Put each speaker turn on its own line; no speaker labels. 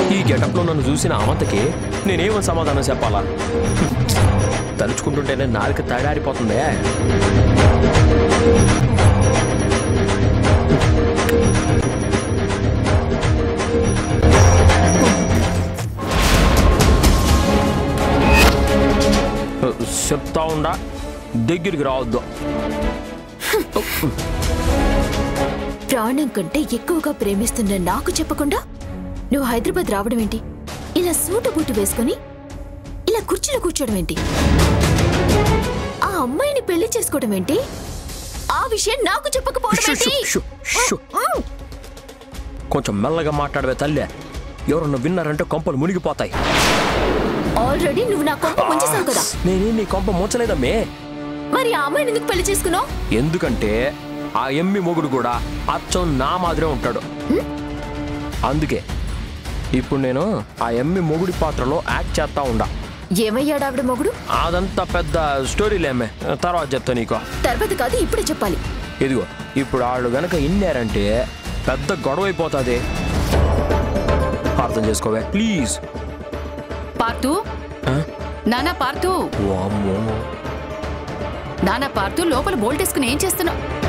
ఈ గెటప్లో నన్ను చూసిన అమంతకి నేనేమని సమాధానం చెప్పాలా తలుచుకుంటుంటేనే నాలుక తడారిపోతుందే చెప్తా ఉండా దగ్గరికి రావద్దు
ప్రాణం కంటే ఎక్కువగా ప్రేమిస్తున్న నాకు చెప్పకుండా నువ్వు హైదరాబాద్ రావడం ఏంటి ఇలా సూటు బూటు వేసుకొని ఇలా కుర్చీలో కూర్చోవడం ఏంటి ఆ అమ్మాయిని పెళ్లి చేసుకోవడం ఏంటి ఆ విషయం నాకు చెప్పకపోవడం
షు,
ఏంటి
షు, షు, షు. కొంచెం మెల్లగా మాట్లాడవే తల్లే ఎవరన్నా విన్నారంటే కొంపలు మునిగిపోతాయి
ఆల్రెడీ నువ్వు నా కొంప ముంచేసావు కదా
నేనే నీ కొంప ముంచలేదమ్మే
మరి ఆ అమ్మాయిని ఎందుకు పెళ్లి చేసుకున్నావు
ఎందుకంటే ఆ ఎమ్మి మొగుడు కూడా అచ్చం నా మాదిరే ఉంటాడు అందుకే ఇప్పుడు నేను ఆ ఎమ్మి మొగుడి పాత్రలో యాక్ట్ చేస్తా ఉండా
ఏమయ్యాడు ఆవిడ మొగుడు
అదంతా పెద్ద స్టోరీలేమే తర్వాత చెప్తా నీకు
తర్వాత కాదు ఇప్పుడే చెప్పాలి
ఇదిగో ఇప్పుడు వాళ్ళు గనక ఇన్నారంటే పెద్ద గొడవ అయిపోతుంది అర్థం చేసుకోవే ప్లీజ్
పార్థు నానా పార్థు
వామ్మో
నానా పార్థు లోపల బోల్ట్ వేసుకుని ఏం చేస్తున్నావు